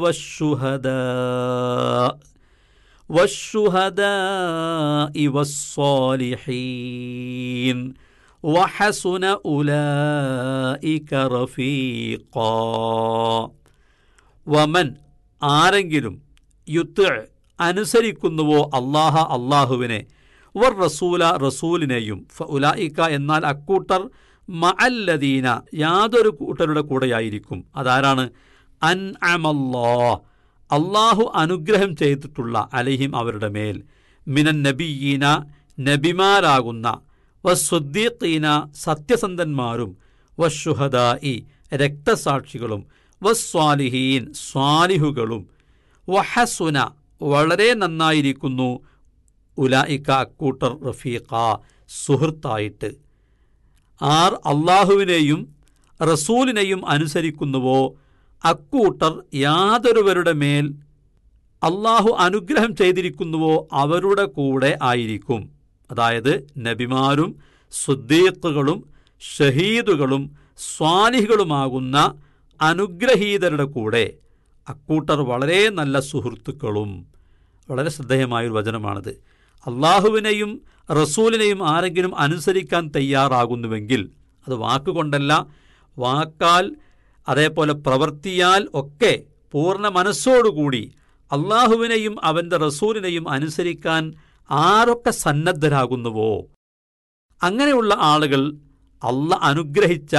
والشهداء والشهداء والصالحين وحسن أولئك رفيقا വമൻ ആരെങ്കിലും യുത്ത് അനുസരിക്കുന്നുവോ അള്ളാഹ അള്ളാഹുവിനെ വർ റസൂല റസൂലിനെയും ഫ ഉലായിക്ക എന്നാൽ അക്കൂട്ടർ മഅല്ലദീന യാതൊരു കൂട്ടരുടെ കൂടെയായിരിക്കും അതാരാണ് അൻ അമല്ലോ അള്ളാഹു അനുഗ്രഹം ചെയ്തിട്ടുള്ള അലഹിം അവരുടെ മേൽ മിനൻ നബിയീന നബിമാരാകുന്ന വസ്സുദ്ദീഖീന സത്യസന്ധന്മാരും വശുഹദായി രക്തസാക്ഷികളും വസ്വാലിഹീൻ സ്വാലിഹുകളും വഹസുന വളരെ നന്നായിരിക്കുന്നു ഉലായിക്ക അക്കൂട്ടർ റഫീഖ സുഹൃത്തായിട്ട് ആർ അള്ളാഹുവിനെയും റസൂലിനെയും അനുസരിക്കുന്നുവോ അക്കൂട്ടർ യാതൊരുവരുടെ മേൽ അള്ളാഹു അനുഗ്രഹം ചെയ്തിരിക്കുന്നുവോ അവരുടെ കൂടെ ആയിരിക്കും അതായത് നബിമാരും സുദ്ദീഖുകളും ഷഹീദുകളും സ്വാലിഹുകളുമാകുന്ന അനുഗ്രഹീതരുടെ കൂടെ അക്കൂട്ടർ വളരെ നല്ല സുഹൃത്തുക്കളും വളരെ ശ്രദ്ധേയമായൊരു വചനമാണിത് അള്ളാഹുവിനെയും റസൂലിനെയും ആരെങ്കിലും അനുസരിക്കാൻ തയ്യാറാകുന്നുവെങ്കിൽ അത് വാക്കുകൊണ്ടല്ല വാക്കാൽ അതേപോലെ പ്രവർത്തിയാൽ ഒക്കെ പൂർണ്ണ മനസ്സോടുകൂടി അള്ളാഹുവിനെയും അവൻ്റെ റസൂലിനെയും അനുസരിക്കാൻ ആരൊക്കെ സന്നദ്ധരാകുന്നുവോ അങ്ങനെയുള്ള ആളുകൾ അള്ള അനുഗ്രഹിച്ച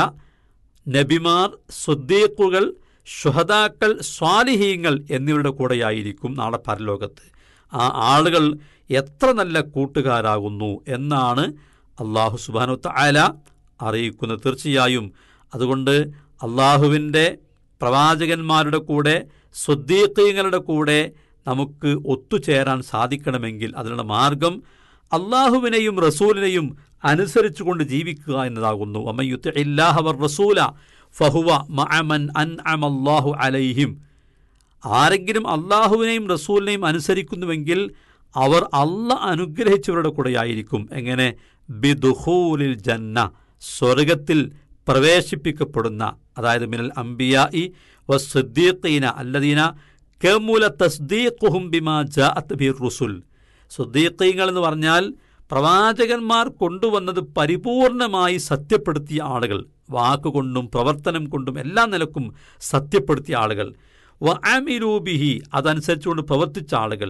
നബിമാർ സുദ്ദീഖുകൾ ഷുഹദാക്കൾ സ്വാലിഹീങ്ങൾ എന്നിവരുടെ കൂടെയായിരിക്കും നാളെ പരലോകത്ത് ആ ആളുകൾ എത്ര നല്ല കൂട്ടുകാരാകുന്നു എന്നാണ് അള്ളാഹു സുബാനു താല അറിയിക്കുന്നത് തീർച്ചയായും അതുകൊണ്ട് അള്ളാഹുവിൻ്റെ പ്രവാചകന്മാരുടെ കൂടെ സുദ്ദീഖീങ്ങളുടെ കൂടെ നമുക്ക് ഒത്തുചേരാൻ സാധിക്കണമെങ്കിൽ അതിനുള്ള മാർഗം അള്ളാഹുവിനെയും റസൂലിനെയും അനുസരിച്ചുകൊണ്ട് ജീവിക്കുക എന്നതാകുന്നു അമ്മയുത്ത് ഇല്ലാഹവർ റസൂല ഫഹുവ മഅമൻ അൻ അമല്ലാഹു അലൈഹിം ആരെങ്കിലും അള്ളാഹുവിനെയും റസൂലിനെയും അനുസരിക്കുന്നുവെങ്കിൽ അവർ അല്ല അനുഗ്രഹിച്ചവരുടെ കൂടെയായിരിക്കും എങ്ങനെ ബിദുഹൂലിൽ ജന്ന സ്വർഗത്തിൽ പ്രവേശിപ്പിക്കപ്പെടുന്ന അതായത് മിനൽ അംബിയായി വസ്സുദ്ദീഖീന അല്ലദീന കമുല തസ്ദീഖുഹും ബിമാ ജാഅത്ത് ബി റുസുൽ സുദ്ദീഖീങ്ങൾ എന്ന് പറഞ്ഞാൽ പ്രവാചകന്മാർ കൊണ്ടുവന്നത് പരിപൂർണമായി സത്യപ്പെടുത്തിയ ആളുകൾ വാക്കുകൊണ്ടും പ്രവർത്തനം കൊണ്ടും എല്ലാ നിലക്കും സത്യപ്പെടുത്തിയ ആളുകൾ വ അമിരൂബിഹി അതനുസരിച്ചുകൊണ്ട് പ്രവർത്തിച്ച ആളുകൾ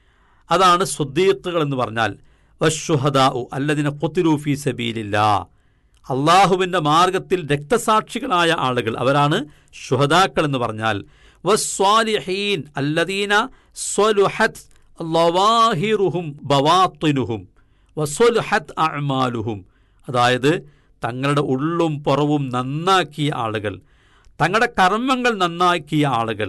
അതാണ് സുദ്ദീഖുകൾ എന്ന് പറഞ്ഞാൽ വഷുഹദാഉ അല്ലതിനെ കൊത്തിരൂഫി സബീലില്ല അള്ളാഹുവിൻ്റെ മാർഗത്തിൽ രക്തസാക്ഷികളായ ആളുകൾ അവരാണ് ഷുഹദാക്കൾ എന്ന് പറഞ്ഞാൽ വസ്വാലിഹീൻ അല്ലദീന സ്വലുഹത് ലവാഹിറുഹും ബവാത്തിനുഹും വസ്വലുഹത് അഅമാലുഹും അതായത് തങ്ങളുടെ ഉള്ളും പുറവും നന്നാക്കിയ ആളുകൾ തങ്ങളുടെ കർമ്മങ്ങൾ നന്നാക്കിയ ആളുകൾ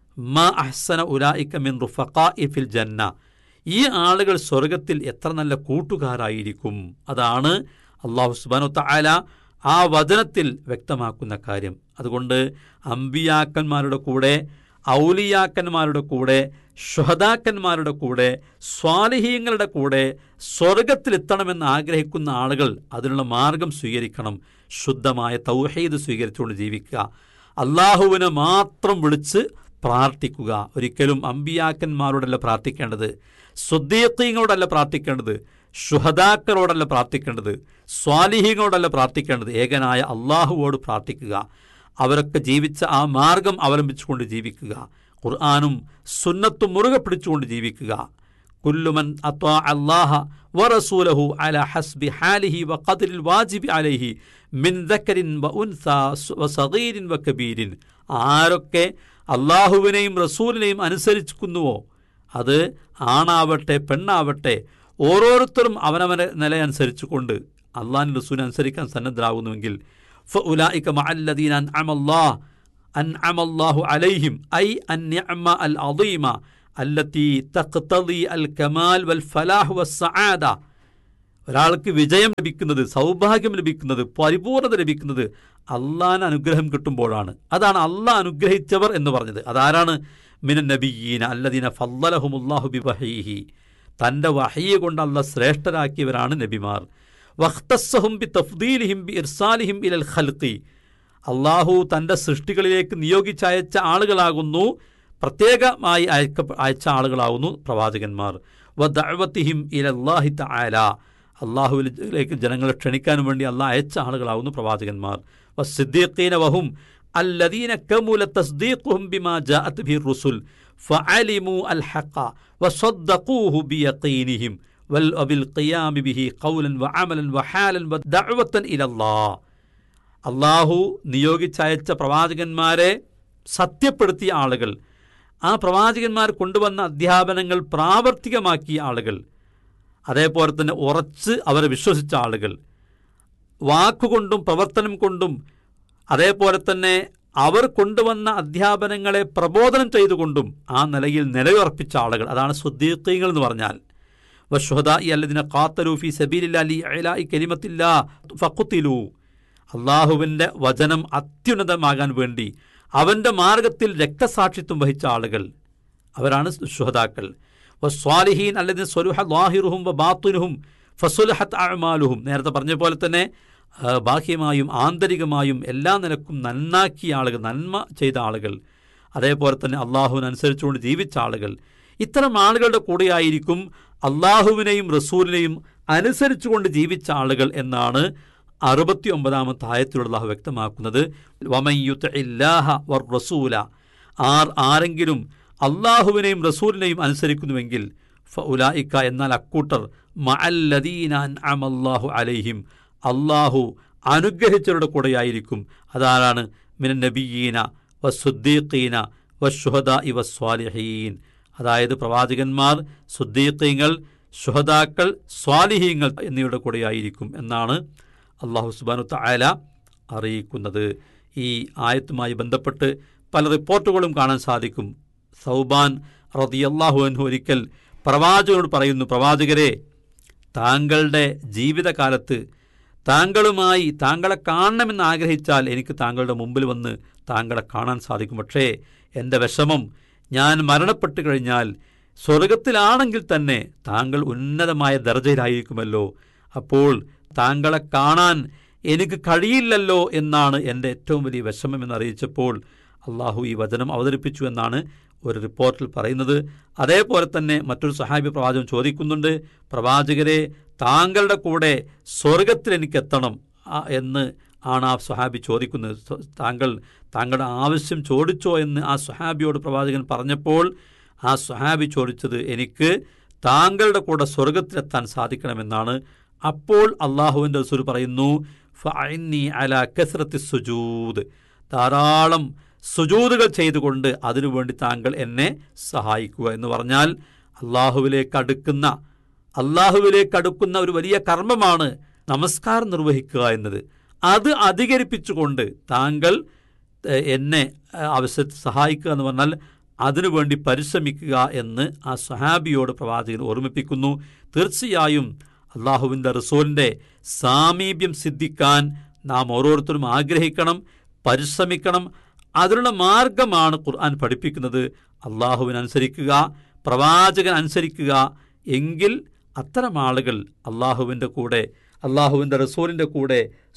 മ അഹ്സന ഉലായിക്ക മിൻ റുഫഖാഇ ഫിൽ ജന്ന ഈ ആളുകൾ സ്വർഗത്തിൽ എത്ര നല്ല കൂട്ടുകാരായിരിക്കും അതാണ് അള്ളാഹു സുബാനു തആല ആ വചനത്തിൽ വ്യക്തമാക്കുന്ന കാര്യം അതുകൊണ്ട് അമ്പിയാക്കന്മാരുടെ കൂടെ ഔലിയാക്കന്മാരുടെ കൂടെ ഷുഹദാക്കന്മാരുടെ കൂടെ സ്വാലിഹീങ്ങളുടെ കൂടെ സ്വർഗത്തിലെത്തണമെന്ന് ആഗ്രഹിക്കുന്ന ആളുകൾ അതിനുള്ള മാർഗം സ്വീകരിക്കണം ശുദ്ധമായ തൗഹീദ് സ്വീകരിച്ചുകൊണ്ട് ജീവിക്കുക അള്ളാഹുവിനെ മാത്രം വിളിച്ച് പ്രാർത്ഥിക്കുക ഒരിക്കലും അമ്പിയാക്കന്മാരോടല്ല പ്രാർത്ഥിക്കേണ്ടത് സുദ്ദീഖീങ്ങളോടല്ല പ്രാർത്ഥിക്കേണ്ടത് ഷുഹദാക്കളോടല്ല പ്രാർത്ഥിക്കേണ്ടത് സ്വാലിഹീങ്ങളോടല്ല പ്രാർത്ഥിക്കേണ്ടത് ഏകനായ അള്ളാഹുവോട് പ്രാർത്ഥിക്കുക അവരൊക്കെ ജീവിച്ച ആ മാർഗം അവലംബിച്ചുകൊണ്ട് ജീവിക്കുക ഖുർആാനും സുന്നത്തും മുറുകെ പിടിച്ചുകൊണ്ട് ജീവിക്കുക കുല്ലുമൻ അത്വാ അല്ലാഹ വറസൂലഹു അല ഹസ്ബി ഹാലിഹി വ ഖദ്രിൽ വാജിബി അലൈഹി മിൻ ദക്കരിൻ വ ഉൻസ വ സഗീരിൻ വ കബീരിൻ ആരൊക്കെ അള്ളാഹുവിനെയും റസൂലിനെയും അനുസരിക്കുന്നുവോ അത് ആണാവട്ടെ പെണ്ണാവട്ടെ ഓരോരുത്തരും അവനവനെ നില അനുസരിച്ചുകൊണ്ട് അള്ളാഹിൻ്റെ റസൂലിനെ അനുസരിക്കാൻ സന്നദ്ധരാകുന്നുവെങ്കിൽ فأولئك مع الذين أنعم الله أنعم الله عليهم أي النعمة العظيمة التي تقتضي الكمال والفلاح والسعادة ഒരാൾക്ക് വിജയം ലഭിക്കുന്നത് സൗഭാഗ്യം ലഭിക്കുന്നത് പരിപൂർണത ലഭിക്കുന്നത് അള്ളാഹ് അനുഗ്രഹം കിട്ടുമ്പോഴാണ് അതാണ് അള്ളാഹ് അനുഗ്രഹിച്ചവർ എന്ന് പറഞ്ഞത് അതാരാണ് മിനൻ നബിയീന അല്ലദീന ഫല്ലലഹുമുല്ലാഹു ബി വഹീഹി തൻ്റെ വഹയ്യ കൊണ്ട് അല്ല ശ്രേഷ്ഠരാക്കിയവരാണ് നബിമാർ വഖ്തസ്സഹും ബി തഫ്ദീലിഹിം ബി ഇർസാലിഹിം ഇലൽ ഖൽഖി അള്ളാഹു തൻ്റെ സൃഷ്ടികളിലേക്ക് നിയോഗിച്ചയച്ച ആളുകളാകുന്നു പ്രത്യേകമായി അയക്ക അയച്ച ആളുകളാവുന്നു പ്രവാചകന്മാർ വ ദഅവത്തിഹിം ഇലല്ലാഹി തആല അള്ളാഹുവിലേക്ക് ജനങ്ങളെ ക്ഷണിക്കാനും വേണ്ടി അള്ളാഹ് അയച്ച ആളുകളാവുന്നു പ്രവാചകന്മാർ വ സിദ്ദീഖീന വഹും الذين كمل تصديقهم بما جاءت به الرسل فعلموا الحق وصدقوه بيقينهم وبالقيام به قولا وعملا وحالا ودعوة إلى الله അള്ളാഹു നിയോഗിച്ചയച്ച പ്രവാചകന്മാരെ സത്യപ്പെടുത്തിയ ആളുകൾ ആ പ്രവാചകന്മാർ കൊണ്ടുവന്ന അധ്യാപനങ്ങൾ പ്രാവർത്തികമാക്കിയ ആളുകൾ അതേപോലെ തന്നെ ഉറച്ച് അവരെ വിശ്വസിച്ച ആളുകൾ വാക്കുകൊണ്ടും പ്രവർത്തനം കൊണ്ടും അതേപോലെ തന്നെ അവർ കൊണ്ടുവന്ന അധ്യാപനങ്ങളെ പ്രബോധനം ചെയ്തുകൊണ്ടും ആ നിലയിൽ നിലയുറപ്പിച്ച ആളുകൾ അതാണ് സുദ്ദീഖീങ്ങൾ എന്ന് പറഞ്ഞാൽ വഷുഹദ ഈ അല്ലദിനെ കാത്തലൂഫി സബീലില്ലാലി അലായി കലിമത്തില്ല ഫക്കുത്തിലു അള്ളാഹുവിൻ്റെ വചനം അത്യുന്നതമാകാൻ വേണ്ടി അവൻ്റെ മാർഗത്തിൽ രക്തസാക്ഷിത്വം വഹിച്ച ആളുകൾ അവരാണ് ശുഹദാക്കൾ സ്വാലിഹീൻ അല്ലെങ്കിൽ സ്വലുഹ ലാഹിറുഹും വ ബാത്തുനുഹും ഫസുലഹത്ത് അഴമാലുഹും നേരത്തെ പറഞ്ഞ പോലെ തന്നെ ബാഹ്യമായും ആന്തരികമായും എല്ലാ നിലക്കും നന്നാക്കിയ ആളുകൾ നന്മ ചെയ്ത ആളുകൾ അതേപോലെ തന്നെ അള്ളാഹുവിനനുസരിച്ചുകൊണ്ട് ജീവിച്ച ആളുകൾ ഇത്തരം ആളുകളുടെ കൂടെയായിരിക്കും അള്ളാഹുവിനെയും റസൂലിനെയും അനുസരിച്ചുകൊണ്ട് ജീവിച്ച ആളുകൾ എന്നാണ് അറുപത്തി ഒമ്പതാമത്തെ ആയത്തിലൂടെ അള്ളാഹു വ്യക്തമാക്കുന്നത് വമയ്യുത്ത് ഇല്ലാഹ വർ റസൂല ആർ ആരെങ്കിലും അള്ളാഹുവിനെയും റസൂലിനെയും അനുസരിക്കുന്നുവെങ്കിൽ ഫ ഉലായിക്ക എന്നാൽ അക്കൂട്ടർ മഅല്ലദീനാൻ അമല്ലാഹു അലൈഹിം അള്ളാഹു അനുഗ്രഹിച്ചവരുടെ കൂടെയായിരിക്കും അതാരാണ് മിന നബിയീന വസുദ്ദീഖീന വഷുഹദ ഇവ സ്വാലിഹീൻ അതായത് പ്രവാചകന്മാർ സുദ്ദീഖീങ്ങൾ ഷുഹദാക്കൾ സ്വാലിഹീങ്ങൾ എന്നിവയുടെ കൂടെയായിരിക്കും എന്നാണ് അള്ളാഹു സുബാനു തായാല അറിയിക്കുന്നത് ഈ ആയത്തുമായി ബന്ധപ്പെട്ട് പല റിപ്പോർട്ടുകളും കാണാൻ സാധിക്കും സൗബാൻ റതിയല്ലാഹു അൻഹു ഒരിക്കൽ പ്രവാചകനോട് പറയുന്നു പ്രവാചകരെ താങ്കളുടെ ജീവിതകാലത്ത് താങ്കളുമായി താങ്കളെ കാണണമെന്ന് ആഗ്രഹിച്ചാൽ എനിക്ക് താങ്കളുടെ മുമ്പിൽ വന്ന് താങ്കളെ കാണാൻ സാധിക്കും പക്ഷേ എൻ്റെ വിഷമം ഞാൻ മരണപ്പെട്ടു കഴിഞ്ഞാൽ സ്വർഗത്തിലാണെങ്കിൽ തന്നെ താങ്കൾ ഉന്നതമായ ദർജയിലായിരിക്കുമല്ലോ അപ്പോൾ താങ്കളെ കാണാൻ എനിക്ക് കഴിയില്ലല്ലോ എന്നാണ് എൻ്റെ ഏറ്റവും വലിയ വിഷമം എന്നറിയിച്ചപ്പോൾ അള്ളാഹു ഈ വചനം അവതരിപ്പിച്ചു എന്നാണ് ഒരു റിപ്പോർട്ടിൽ പറയുന്നത് അതേപോലെ തന്നെ മറ്റൊരു സഹാബി പ്രവാചകൻ ചോദിക്കുന്നുണ്ട് പ്രവാചകരെ താങ്കളുടെ കൂടെ സ്വർഗത്തിൽ എനിക്ക് എത്തണം എന്ന് ആണ് ആ സുഹാബി ചോദിക്കുന്നത് താങ്കൾ താങ്കളുടെ ആവശ്യം ചോദിച്ചോ എന്ന് ആ സുഹാബിയോട് പ്രവാചകൻ പറഞ്ഞപ്പോൾ ആ സുഹാബി ചോദിച്ചത് എനിക്ക് താങ്കളുടെ കൂടെ സ്വർഗത്തിലെത്താൻ സാധിക്കണമെന്നാണ് അപ്പോൾ അള്ളാഹുവിൻ്റെ റസൂൽ പറയുന്നു ഫഅന്നി അല കസ്രത്തി സുജൂദ് ധാരാളം സുജൂതുകൾ ചെയ്തുകൊണ്ട് അതിനുവേണ്ടി താങ്കൾ എന്നെ സഹായിക്കുക എന്ന് പറഞ്ഞാൽ അള്ളാഹുവിലേക്ക് അടുക്കുന്ന അള്ളാഹുവിലേക്ക് അടുക്കുന്ന ഒരു വലിയ കർമ്മമാണ് നമസ്കാരം നിർവഹിക്കുക എന്നത് അത് അധികരിപ്പിച്ചുകൊണ്ട് താങ്കൾ എന്നെ ആവശ്യത്തിൽ സഹായിക്കുക എന്ന് പറഞ്ഞാൽ അതിനുവേണ്ടി പരിശ്രമിക്കുക എന്ന് ആ സഹാബിയോട് പ്രവാചകൻ ഓർമ്മിപ്പിക്കുന്നു തീർച്ചയായും അള്ളാഹുവിൻ്റെ റസൂലിൻ്റെ സാമീപ്യം സിദ്ധിക്കാൻ നാം ഓരോരുത്തരും ആഗ്രഹിക്കണം പരിശ്രമിക്കണം അതിനുള്ള മാർഗമാണ് ഖുർആൻ പഠിപ്പിക്കുന്നത് അള്ളാഹുവിനനുസരിക്കുക പ്രവാചകൻ അനുസരിക്കുക എങ്കിൽ അത്തരം ആളുകൾ അള്ളാഹുവിൻ്റെ കൂടെ അള്ളാഹുവിൻ്റെ റസൂലിൻ്റെ കൂടെ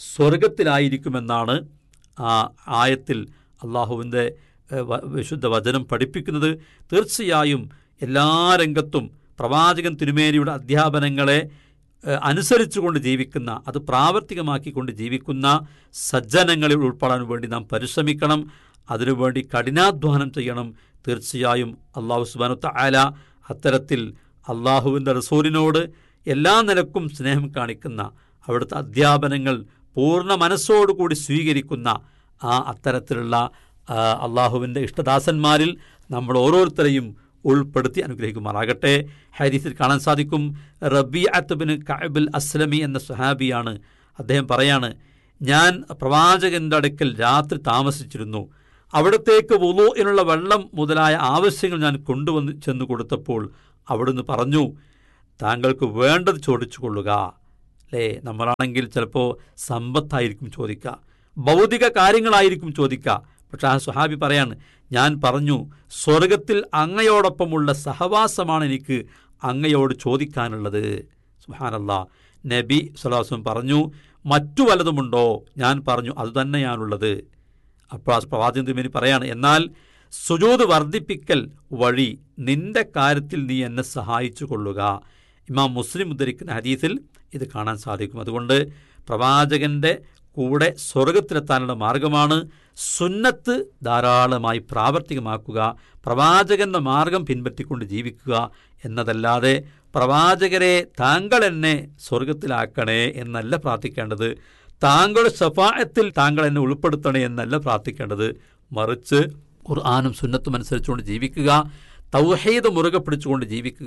സ്വർഗത്തിലായിരിക്കുമെന്നാണ് ആ ആയത്തിൽ അള്ളാഹുവിൻ്റെ വിശുദ്ധ വചനം പഠിപ്പിക്കുന്നത് തീർച്ചയായും എല്ലാ രംഗത്തും പ്രവാചകൻ തിരുമേനിയുടെ അധ്യാപനങ്ങളെ അനുസരിച്ചുകൊണ്ട് ജീവിക്കുന്ന അത് പ്രാവർത്തികമാക്കിക്കൊണ്ട് ജീവിക്കുന്ന സജ്ജനങ്ങളിൽ ഉൾപ്പെടാൻ വേണ്ടി നാം പരിശ്രമിക്കണം അതിനുവേണ്ടി കഠിനാധ്വാനം ചെയ്യണം തീർച്ചയായും അള്ളാഹു സുബാനുത്ത ആല അത്തരത്തിൽ അള്ളാഹുവിൻ്റെ റസൂലിനോട് എല്ലാ നിലക്കും സ്നേഹം കാണിക്കുന്ന അവിടുത്തെ അധ്യാപനങ്ങൾ പൂർണ്ണ മനസ്സോടുകൂടി സ്വീകരിക്കുന്ന ആ അത്തരത്തിലുള്ള അള്ളാഹുവിൻ്റെ ഇഷ്ടദാസന്മാരിൽ നമ്മൾ ഓരോരുത്തരെയും ഉൾപ്പെടുത്തി അനുഗ്രഹിക്കുമാറാകട്ടെ ഹരീസിൽ കാണാൻ സാധിക്കും റബി അത്തുബിന് കഅബുൽ അസ്ലമി എന്ന സുഹാബിയാണ് അദ്ദേഹം പറയാണ് ഞാൻ പ്രവാചകന്റെ അടുക്കൽ രാത്രി താമസിച്ചിരുന്നു അവിടത്തേക്ക് വുളുവിനുള്ള വെള്ളം മുതലായ ആവശ്യങ്ങൾ ഞാൻ കൊണ്ടുവന്ന് ചെന്ന് കൊടുത്തപ്പോൾ അവിടുന്ന് പറഞ്ഞു താങ്കൾക്ക് വേണ്ടത് ചോദിച്ചു കൊള്ളുക അല്ലേ നമ്മളാണെങ്കിൽ ചിലപ്പോൾ സമ്പത്തായിരിക്കും ചോദിക്കുക ഭൗതിക കാര്യങ്ങളായിരിക്കും ചോദിക്കുക പക്ഷെ ആ സുഹാബി പറയാണ് ഞാൻ പറഞ്ഞു സ്വർഗത്തിൽ അങ്ങയോടൊപ്പമുള്ള സഹവാസമാണ് എനിക്ക് അങ്ങയോട് ചോദിക്കാനുള്ളത് സുഹാനല്ല നബി സുലാസം പറഞ്ഞു മറ്റു വല്ലതുമുണ്ടോ ഞാൻ പറഞ്ഞു അതുതന്നെയാണുള്ളത് അപ്പോൾ ആ പ്രവാചകൻ തിരുമേനി പറയാണ് എന്നാൽ സുജൂത് വർദ്ധിപ്പിക്കൽ വഴി നിന്റെ കാര്യത്തിൽ നീ എന്നെ സഹായിച്ചു കൊള്ളുക ഇമാം മുസ്ലിം ഉദ്ധരിക്കുന്ന ഹദീസിൽ ഇത് കാണാൻ സാധിക്കും അതുകൊണ്ട് പ്രവാചകന്റെ കൂടെ സ്വർഗത്തിലെത്താനുള്ള മാർഗമാണ് സുന്നത്ത് ധാരാളമായി പ്രാവർത്തികമാക്കുക പ്രവാചകന്റെ മാർഗം പിൻപറ്റിക്കൊണ്ട് ജീവിക്കുക എന്നതല്ലാതെ പ്രവാചകരെ താങ്കൾ എന്നെ സ്വർഗത്തിലാക്കണേ എന്നല്ല പ്രാർത്ഥിക്കേണ്ടത് താങ്കളുടെ സഫായത്തിൽ താങ്കൾ എന്നെ ഉൾപ്പെടുത്തണേ എന്നല്ല പ്രാർത്ഥിക്കേണ്ടത് മറിച്ച് ഖുർആാനും സുന്നത്തും അനുസരിച്ചുകൊണ്ട് ജീവിക്കുക തൗഹീദ് മുറുകെ പിടിച്ചുകൊണ്ട് ജീവിക്കുക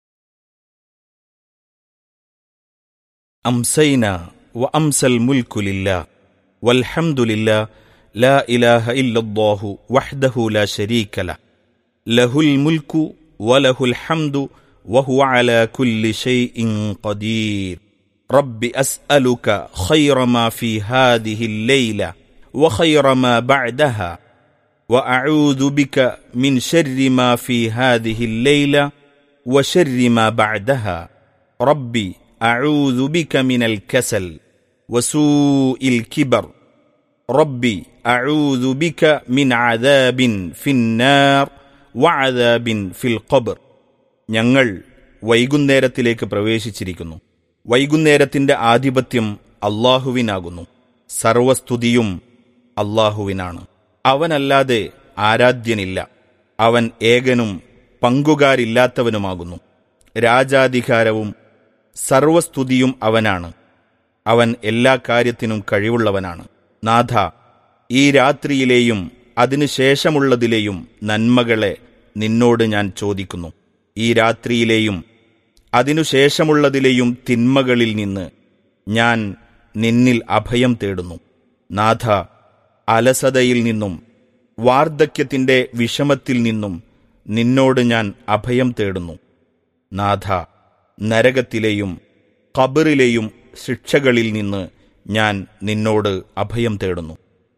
أمسينا وأمسى الملك لله والحمد لله لا إله إلا الله وحده لا شريك له له الملك وله الحمد وهو على كل شيء قدير رب أسألك خير ما في هذه الليلة وخير ما بعدها وأعوذ بك من شر ما في هذه الليلة وشر ما بعدها ربي أعوذ بك من الكسل وسوء الكبر ربي أعوذ بك من عذاب في النار وعذاب في القبر ഞങ്ങൾ വൈകുന്നേരത്തിലേക്ക് പ്രവേശിച്ചിരിക്കുന്നു വൈകുന്നേരത്തിന്റെ ആധിപത്യം അള്ളാഹുവിനാകുന്നു സർവസ്തുതിയും അള്ളാഹുവിനാണ് അവനല്ലാതെ ആരാധ്യനില്ല അവൻ ഏകനും പങ്കുകാരില്ലാത്തവനുമാകുന്നു രാജാധികാരവും സർവസ്തുതിയും അവനാണ് അവൻ എല്ലാ കാര്യത്തിനും കഴിവുള്ളവനാണ് നാഥ ഈ രാത്രിയിലെയും അതിനുശേഷമുള്ളതിലെയും നന്മകളെ നിന്നോട് ഞാൻ ചോദിക്കുന്നു ഈ രാത്രിയിലെയും അതിനുശേഷമുള്ളതിലെയും തിന്മകളിൽ നിന്ന് ഞാൻ നിന്നിൽ അഭയം തേടുന്നു നാഥ അലസതയിൽ നിന്നും വാർദ്ധക്യത്തിന്റെ വിഷമത്തിൽ നിന്നും നിന്നോട് ഞാൻ അഭയം തേടുന്നു നാഥ നരകത്തിലെയും ഖബറിലെയും ശിക്ഷകളിൽ നിന്ന് ഞാൻ നിന്നോട് അഭയം തേടുന്നു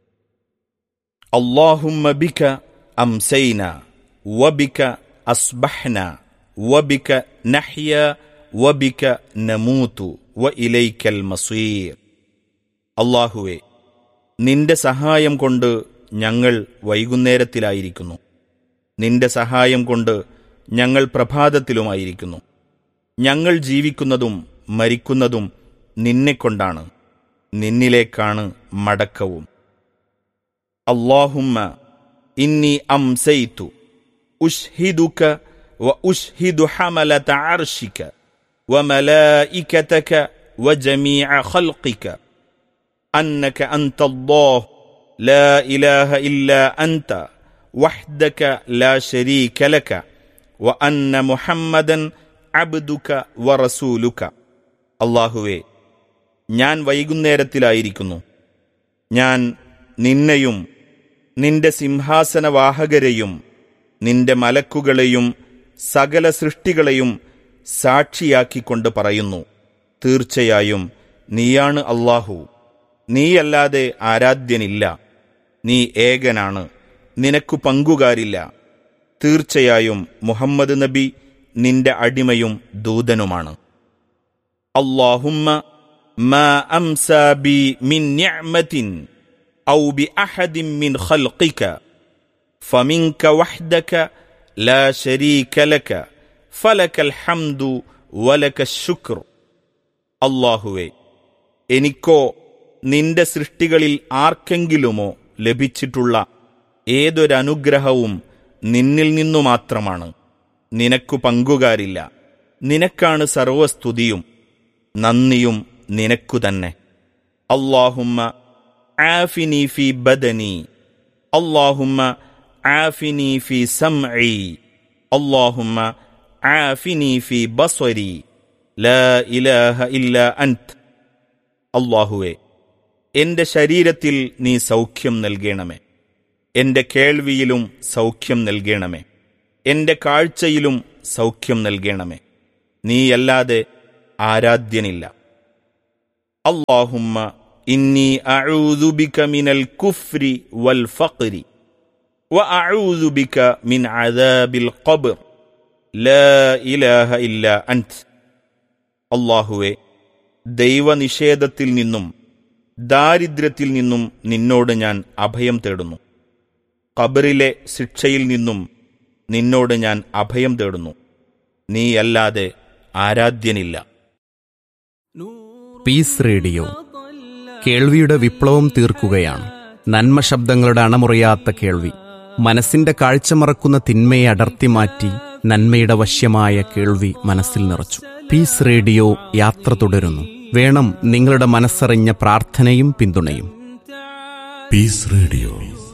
അള്ളാഹുമ്മ ബിക അംസൈന വബിക അസ്ബഹ്ന വബിക നഹ്യ വബിക നമൂതു വ ഇലൈക്കൽ മസീർ അള്ളാഹുവെ നിന്റെ സഹായം കൊണ്ട് ഞങ്ങൾ വൈകുന്നേരത്തിലായിരിക്കുന്നു നിന്റെ സഹായം കൊണ്ട് ഞങ്ങൾ പ്രഭാതത്തിലുമായിരിക്കുന്നു ഞങ്ങൾ ജീവിക്കുന്നതും മരിക്കുന്നതും നിന്നെക്കൊണ്ടാണ് നിന്നിലേക്കാണ് മടക്കവും അള്ളാഹുമ്മ ഇന്നി അംസൈതു ഉഷ്ഹിദുക വ ഉഷ്ഹിദു ഹമലത അർഷിക وملائكتك وجميع خلقك انك انت الله لا اله الا انت وحدك لا شريك لك وان محمدا അബ്ദുക വറസൂലുക അള്ളാഹുവേ ഞാൻ വൈകുന്നേരത്തിലായിരിക്കുന്നു ഞാൻ നിന്നെയും നിന്റെ സിംഹാസനവാഹകരെയും നിന്റെ മലക്കുകളെയും സകല സൃഷ്ടികളെയും സാക്ഷിയാക്കിക്കൊണ്ട് പറയുന്നു തീർച്ചയായും നീയാണ് അള്ളാഹു നീയല്ലാതെ ആരാധ്യനില്ല നീ ഏകനാണ് നിനക്കു പങ്കുകാരില്ല തീർച്ചയായും മുഹമ്മദ് നബി നിന്റെ അടിമയും ദൂതനുമാണ് അള്ളാഹുമ്മ ما أمسى بي من نعمة أو بأحد من خلقك فمنك وحدك لا شريك لك فلك الحمد ولك الشكر അള്ളാഹുവേ എനിക്കോ നിന്റെ സൃഷ്ടികളിൽ ആർക്കെങ്കിലുമോ ലഭിച്ചിട്ടുള്ള ഏതൊരനുഗ്രഹവും നിന്നിൽ നിന്നു മാത്രമാണ് നിനക്കു പങ്കുകാരില്ല നിനക്കാണ് സർവസ്തുതിയും നന്ദിയും നിനക്കു തന്നെ അള്ളാഹുമ്മ ആഫിനി ഫി ബദനി അള്ളാഹുമ്മ ആഫിനി ഫി സംഇ അള്ളാഹുമ്മ ആഫിനി ഫി ബസ്വരി ലാ ഇലാഹ ഇല്ല അൻത് അള്ളാഹുവെ എന്റെ ശരീരത്തിൽ നീ സൗഖ്യം നൽകണമേ എന്റെ കേൾവിയിലും സൗഖ്യം നൽകണമേ എന്റെ കാഴ്ചയിലും സൗഖ്യം നൽകണമേ നീയല്ലാതെ ആരാധ്യനില്ല അള്ളാഹുമ്മ ഇന്നി അഊദു ബിക മിനൽ കുഫ്രി വൽ ഫഖ്രി وأعوذ بك من عذاب القبر لا إله إلا أنت അള്ളാഹുവെ ദൈവനിഷേധത്തിൽ നിന്നും ദാരിദ്ര്യത്തിൽ നിന്നും നിന്നോട് ഞാൻ അഭയം തേടുന്നു ഖബറിലെ ശിക്ഷയിൽ നിന്നും നിന്നോട് ഞാൻ അഭയം തേടുന്നു നീയല്ലാതെ ആരാധ്യനില്ല പീസ് റേഡിയോ കേൾവിയുടെ വിപ്ലവം തീർക്കുകയാണ് നന്മ ശബ്ദങ്ങളുടെ അണമുറിയാത്ത കേൾവി മനസ്സിന്റെ കാഴ്ച മറക്കുന്ന തിന്മയെ അടർത്തി മാറ്റി നന്മയുടെ വശ്യമായ കേൾവി മനസ്സിൽ നിറച്ചു പീസ് റേഡിയോ യാത്ര തുടരുന്നു വേണം നിങ്ങളുടെ മനസ്സറിഞ്ഞ പ്രാർത്ഥനയും പിന്തുണയും Peace Radio.